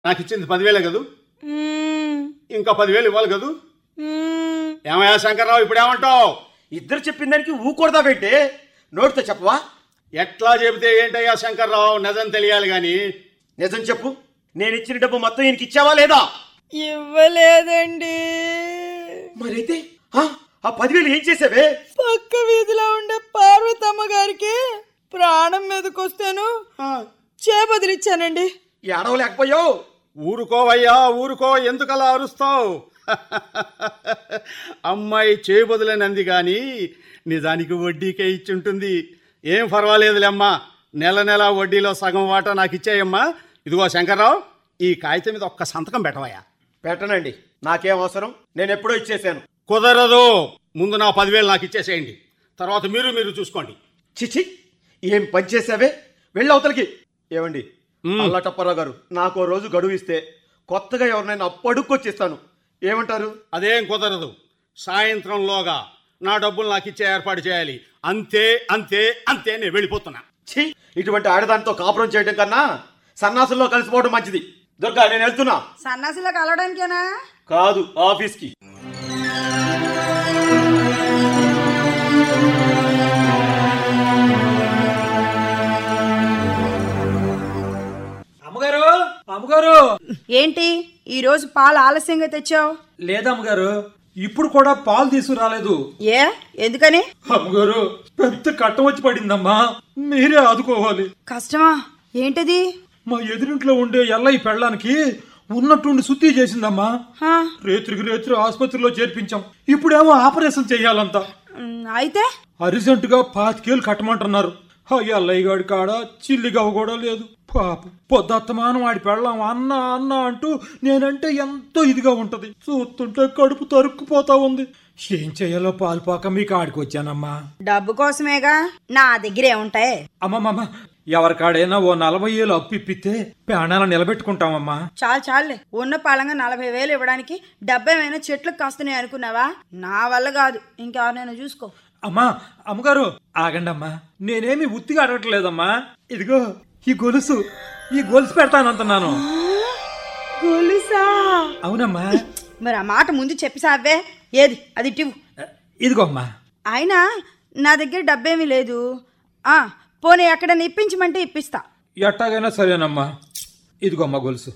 నాకు ఇచ్చింది పదివేలే కదూ మ్మ్. ఇంకా పదివేలు ఇవ్వాలి కదూ మ్మ్. ఏమయ్యా శంకర్రావు ఇప్పుడు ఏమంటావు ఇద్దరు చెప్పిన దానికి ఊకూడదా పెట్టి నోటితో చెప్పవా ఎట్లా చెబితే ఏంటయ్యా శంకర్రావు నిజం తెలియాలి గాని నిజం చెప్పు నేను ఇచ్చిన డబ్బు మొత్తం ఈయనకి ఇచ్చావా లేదా ఇవ్వలేదండి మరైతే ఆ, ఆ పదివేలు ఏం చేసావే పక్క వీధిలో ఉండే పార్వతమ్మ గారికి ప్రాణం మీదకొస్తాను చేపదిలిచ్చానండి ఏడవలేకపోయావు ఊరుకోవయ్యా ఊరుకో ఎందుకలా అరుస్తావు అమ్మాయి చేయబదులనంది గాని నిజానికి వడ్డీకే ఇచ్చుంటుంది ఏం పర్వాలేదులేమ్మా నెల నెల వడ్డీలో సగం వాటా నాకు ఇచ్చేయమ్మా ఇదిగో శంకర్రావు ఈ కాగితం మీద ఒక్క సంతకం పెట్టవయ్యా పెట్టనండి నాకేం అవసరం నేను ఎప్పుడో ఇచ్చేసాను కుదరదు ముందు నా పదివేలు నాకు ఇచ్చేసేయండి తర్వాత మీరు మీరు చూసుకోండి చిచి ఏం పని చేసావే వెళ్ళి అవతలకి ఏమండి మ్మ్. అల్లటప్పారావు గారు నాకు ఓ రోజు గడువు ఇస్తే కొత్తగా ఎవరినైనా అప్పు అడుక్కొచ్చిస్తాను ఏమంటారు అదేం కుదరదు సాయంత్రంలోగా నా డబ్బులు నాకు ఇచ్చే ఏర్పాటు చేయాలి అంతే అంతే అంతే నేను వెళ్ళిపోతున్నా ఛీ ఇటువంటి ఆడదానితో కాపురం చేయడం కన్నా సన్నాసుల్లో కలిసిపోవడం మంచిది దుర్గా నేను వెళ్తున్నా సన్నాసిలో కలవడానికేనా కాదు ఆఫీస్కి అమ్మగారు అమ్మగారు ఏంటి ఈ రోజు పాలు ఆలస్యంగా తెచ్చావు లేదమ్మగారు ఇప్పుడు కూడా పాలు తీసుకురాలేదు ఏ ఎందుకని అమ్మగారు పెద్ద కట్టం వచ్చి పడిందమ్మా మీరే ఆదుకోవాలి కష్టమా ఏంటది మా ఎదురింట్లో ఉండే ఎల్లయ్య పెళ్ళానికి ఉన్నట్టుండి శుద్ధి చేసిందమ్మా హా, రేత్రికి రేత్రి ఆసుపత్రిలో చేర్పించాం ఇప్పుడేమో ఆపరేషన్ చెయ్యాలంట మ్, అయితే అర్జెంట్ గా పాతికేలు కట్టమంటున్నారు ఆ ఎల్లయ్య గాడి కాడ చిల్లిగవ్వ కూడా లేదు పాప పొద్దత్తమానం వాడి పెళ్ళాం అన్న అన్న అంటూ నేనంటే ఎంతో ఇదిగా ఉంటది చూస్తుంటే కడుపు తరుక్కుపోతా ఉంది ఏం చెయ్యాలో పాల్పాక మీ కాడికి వచ్చానమ్మా డబ్బు కోసమేగా నా దగ్గరే ఉంటాయి అమ్మమ్మమ్మ ఎవరికాడైనా ఓ నలభై ఏళ్ళు అప్పు ఇప్పితే ప్రాణాలు నిలబెట్టుకుంటామమ్మా చాలు చాలులే ఉన్న పాలంగా నలభై వేలు ఇవ్వడానికి డెబ్బై చెట్లకు కాస్తున్నాయి అనుకున్నావా నా వల్ల కాదు ఇంకెవరినైనా చూసుకో అమ్మా అమ్మగారు ఆగండమ్మా నేనేమి ఉత్తిగా అడగట్లేదమ్మా ఇదిగో ఈ గొలుసు ఈ గొలుసు పెడతానంటున్నాను గొలుసా అవునమ్మా మరి ఆ మాట ముందు చెప్పి సావే ఏది అది ఇటివు ఇదిగో అమ్మా అయినా నా దగ్గర డబ్బేమీ లేదు ఆ పోనీ ఎక్కడైనా ఇప్పించమంటే ఇప్పిస్తా ఎట్టాగైనా సరేనమ్మా ఇదిగో అమ్మా గొలుసు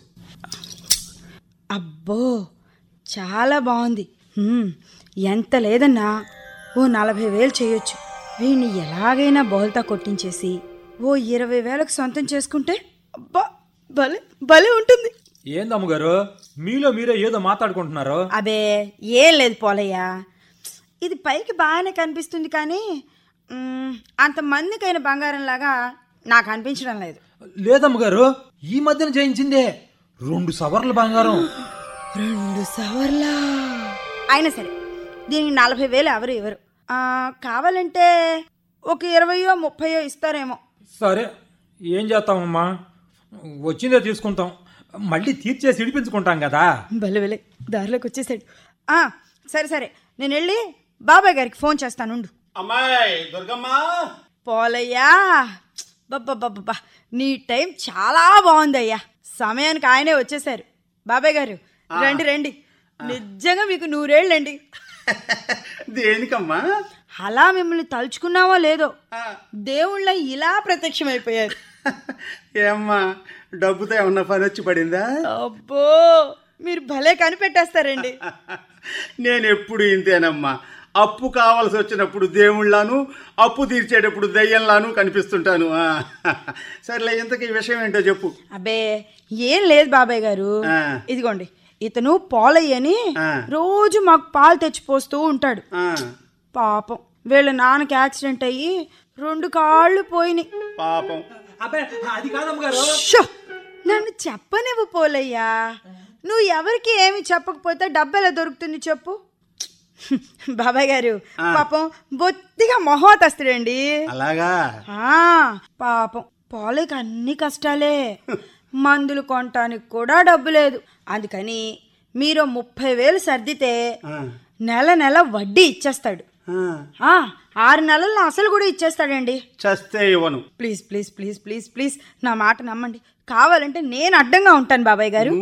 అబ్బో చాలా బాగుంది హ్మ్, ఎంత లేదన్నా ఓ నలభై వేలు చేయొచ్చు వీడిని ఎలాగైనా బోల్తా కొట్టించేసి ఓ ఇరవై వేలకు సొంతం చేసుకుంటే అబ్బా భలే భలే ఉంటుంది ఏందమ్మగారు మీలో మీరే ఏదో మాట్లాడుకుంటున్నారు అబే ఏం లేదు పోలయ్య ఇది పైకి బాగానే కనిపిస్తుంది కానీ మ్, అంత మందికైన బంగారంలాగా నాకు అనిపించడం లేదు లేదమ్మగారు ఈ మధ్యన చేయించిందే రెండు సవర్ల బంగారం రెండు సవర్లా అయినా సరే దీనికి నలభై వేలు ఎవరు ఇవ్వరు ఆ, కావాలంటే ఒక ఇరవయో ముప్పయో ఇస్తారేమో సరే ఏం చేస్తామమ్మా వచ్చిందే తీసుకుంటాం మళ్ళీ తీర్చేసి ఇడిపించుకుంటాం కదా భలే భలే దారిలోకి వచ్చేసాడు ఆ, సరే సరే నేను వెళ్ళి బాబాయ్ గారికి ఫోన్ చేస్తానుండు అమ్మాయి దుర్గమ్మా పోలయ్యా బాబ్బా నీ టైం చాలా బాగుంది అయ్యా సమయానికి ఆయనే వచ్చేసారు బాబాయ్ గారు రండి రండి నిజంగా మీకు నూరేళ్ళండి దేనికమ్మా అలా మిమ్మల్ని తలుచుకున్నావో లేదో దేవుళ్ళ ఇలా ప్రత్యక్షమైపోయారు ఏమ్మా డబ్బుతో ఏమన్నా పని వచ్చి పడిందా అబ్బో మీరు భలే కనిపెట్టేస్తారండి నేను ఎప్పుడు ఇంతేనమ్మా అప్పు కావాల్సి వచ్చినప్పుడు దేవుళ్ళను అప్పు తీర్చేటప్పుడు దయ్యంలాను కనిపిస్తుంటాను ఆ. సర్లే ఇంతకీ ఈ విషయం ఏంటో చెప్పు అబ్బే ఏం లేదు బాబాయ్ గారు ఆ. ఇదిగోండి ఇతను పోలయ్య అని ఆ. రోజు మాకు పాలు తెచ్చి పోస్తూ ఉంటాడు ఆ, పాపం వీళ్ళ నాన్నకి యాక్సిడెంట్ అయ్యి రెండు కాళ్ళు పోయినాయి పాపం అబ్బే అది కాదమ్మగారు షో! నన్ను చెప్పనివ్వు పోలయ్యా నువ్వు ఎవరికి ఏమి చెప్పకపోతే డబ్బు ఎలా దొరుకుతుంది చెప్పు బాబాయ్ గారు పాపం బొత్తిగా మొహోతస్తుడండి అలాగా ఆ, పాపం పోలేకి అన్ని కష్టాలే మందులు కొనటానికి కూడా డబ్బు లేదు అందుకని మీరు ముప్పై వేలు సర్దితే ఆ, నెల నెల వడ్డీ ఇచ్చేస్తాడు ఆ, ఆ, ఆరు నెలల్లో అసలు కూడా ఇచ్చేస్తాడండి చస్తే ఇవ్వను please please please please please నా మాట నమ్మండి కావాలంటే నేను అడ్డంగా ఉంటాను బాబాయ్ గారు